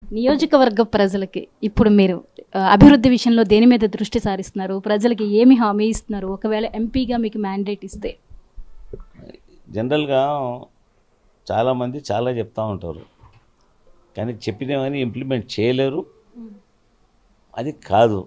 నియోజకవర్గ ప్రజలకి ఇప్పుడు మీరు ఆ, అభివృద్ధి విషయంలో దేని మీద దృష్టి సారిస్తున్నారు ప్రజలకి ఏమి హామీ ఇస్తున్నారు ఒకవేళ ఎంపీగా మీకు మ్యాండేట్ ఇస్తే జనరల్గా చాలామంది చాలా చెప్తా ఉంటారు కానీ చెప్పినవని ఇంప్లిమెంట్ చేయలేరు అది కాదు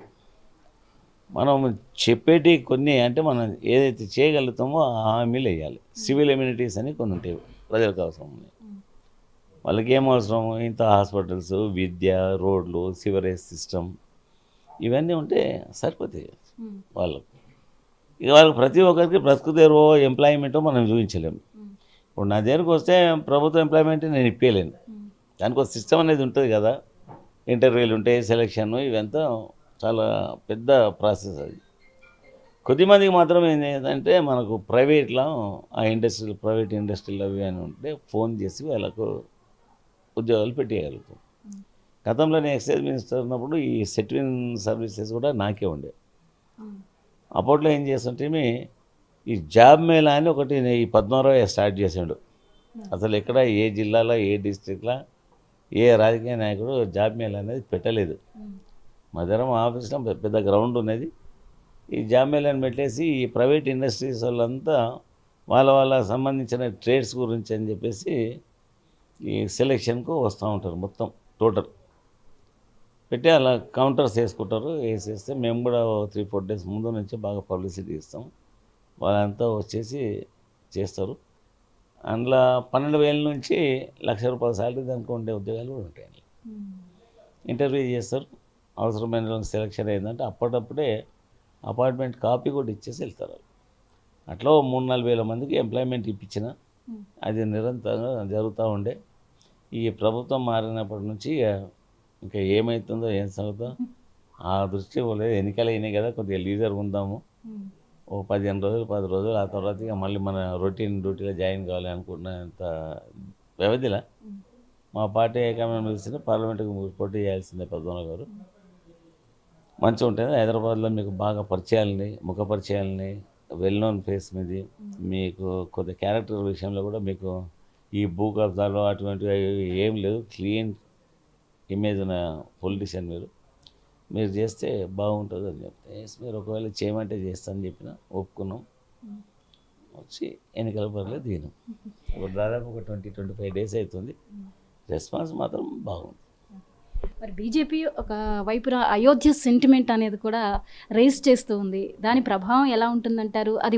మనం చెప్పేటి కొన్ని అంటే మనం ఏదైతే చేయగలుగుతామో ఆ హామీలు వేయాలి సివిల్ ఎమ్యూనిటీస్ అని కొన్ని ఉంటాయి ప్రజలకు అవసరం ఉన్నాయి వాళ్ళకి ఏం అవసరం ఇంత హాస్పిటల్స్ విద్య రోడ్లు సివరేజ్ సిస్టమ్ ఇవన్నీ ఉంటే సరిపోతాయి వాళ్ళకు ఇక వాళ్ళకి ప్రతి ఒక్కరికి బ్రతుకుదేరో ఎంప్లాయ్మెంటో మనం చూపించలేము ఇప్పుడు నా దగ్గరకు వస్తే ప్రభుత్వ ఎంప్లాయ్మెంట్ నేను ఇప్పలేను దానికి ఒక సిస్టమ్ అనేది ఉంటుంది కదా ఇంటర్వ్యూలు ఉంటాయి సెలక్షన్ ఇవంతా చాలా పెద్ద ప్రాసెస్ అది కొద్దిమందికి మాత్రం ఏంటంటే మనకు ప్రైవేట్లో ఆ ఇండస్ట్రీలు ప్రైవేట్ ఇండస్ట్రీలు అవి అని ఉంటే ఫోన్ చేసి వాళ్ళకు ఉద్యోగాలు పెట్టేయగలుగుతాం గతంలో నేను ఎక్సైజ్ మినిస్టర్ ఉన్నప్పుడు ఈ సెట్విన్ సర్వీసెస్ కూడా నాకే ఉండే అప్పట్లో ఏం చేస్తుంటే ఈ జాబ్ మేళా అని ఒకటి నే- ఈ పద్మారావు స్టార్ట్ చేసాడు అసలు ఎక్కడ ఏ జిల్లాలో ఏ డిస్ట్రిక్ట్లో ఏ రాజకీయ నాయకుడు జాబ్ మేళా అనేది పెట్టలేదు మా దగ్గర మా ఆఫీస్లో పెద్ద- పెద్ద గ్రౌండ్ ఉన్నది ఈ జాబ్ మేళాని పెట్టేసి ఈ ప్రైవేట్ ఇండస్ట్రీస్ వాళ్ళంతా వాళ్ళ వాళ్ళ సంబంధించిన ట్రేడ్స్ గురించి అని చెప్పేసి ఈ సెలెక్షన్కు వస్తూ ఉంటారు మొత్తం టోటల్ పెట్టి అలా కౌంటర్స్ వేసుకుంటారు వేసేస్తే మేము కూడా త్రీ ఫోర్ డేస్ ముందు నుంచి బాగా పబ్లిసిటీ ఇస్తాం వాళ్ళంతా వచ్చేసి చేస్తారు అందులో పన్నెండు వేల నుంచి లక్ష రూపాయల శాలరీ దానికి ఉండే ఉద్యోగాలు కూడా ఉంటాయి అందులో. ఇంటర్వ్యూ చేస్తారు అవసరమైన వాళ్ళకి సెలక్షన్ అయిందంటే అప్పటికప్పుడే అపార్ట్మెంట్ కాపీ కూడా ఇచ్చేసి వెళ్తారు వాళ్ళు. అట్లా ఓ మూడు నాలుగు వేల మందికి ఎంప్లాయ్మెంట్ ఇప్పించిన అది నిరంతరంగా జరుగుతూ ఉండే ఈ ప్రభుత్వం మారినప్పటి నుంచి ఇక ఇంకా ఏమవుతుందో ఏం సంగతో ఆ దృష్టి లేదు ఎన్నికలు అయినాయి కదా కొద్దిగా లీజర్ ఉందాము ఓ పదిహేను రోజులు పది రోజులు ఆ తర్వాత ఇక మళ్ళీ మన రొటీన్ డ్యూటీలో జాయిన్ కావాలి అనుకున్నంత వ్యవధిలో మా పార్టీ ఏకామని పిలిచిన పార్లమెంట్కి పోటీ చేయాల్సిందే పద్మనాభ గారు మంచిగా ఉంటుంది హైదరాబాద్లో మీకు బాగా పరిచయాలని ముఖ పరిచయాలని వెల్ నోన్ ఫేస్ మీది మీకు కొద్ది క్యారెక్టర్ విషయంలో కూడా మీకు ఈ భూ కబ్జాలు అటువంటివి అవి ఏం లేదు క్లీన్ ఇమేజ్ ఉన్న పొలిటీషియన్ మీరు మీరు చేస్తే బాగుంటుంది అని చెప్తే "ఎస్, మీరు ఒకవేళ చేయమంటే చేస్తానని చెప్పిన ఒప్పుకున్నాం వచ్చి ఎన్నికల పర్లే దిగినాం ఇప్పుడు దాదాపు ఒక ట్వంటీ ట్వంటీ ఫైవ్ డేస్ అవుతుంది రెస్పాన్స్ మాత్రం బాగుంది మరి బీజేపీ ఒక వైపున అయోధ్య సెంటిమెంట్ అనేది కూడా రేస్ చేస్తూ ఉంది దాని ప్రభావం ఎలా ఉంటుందంటారు అది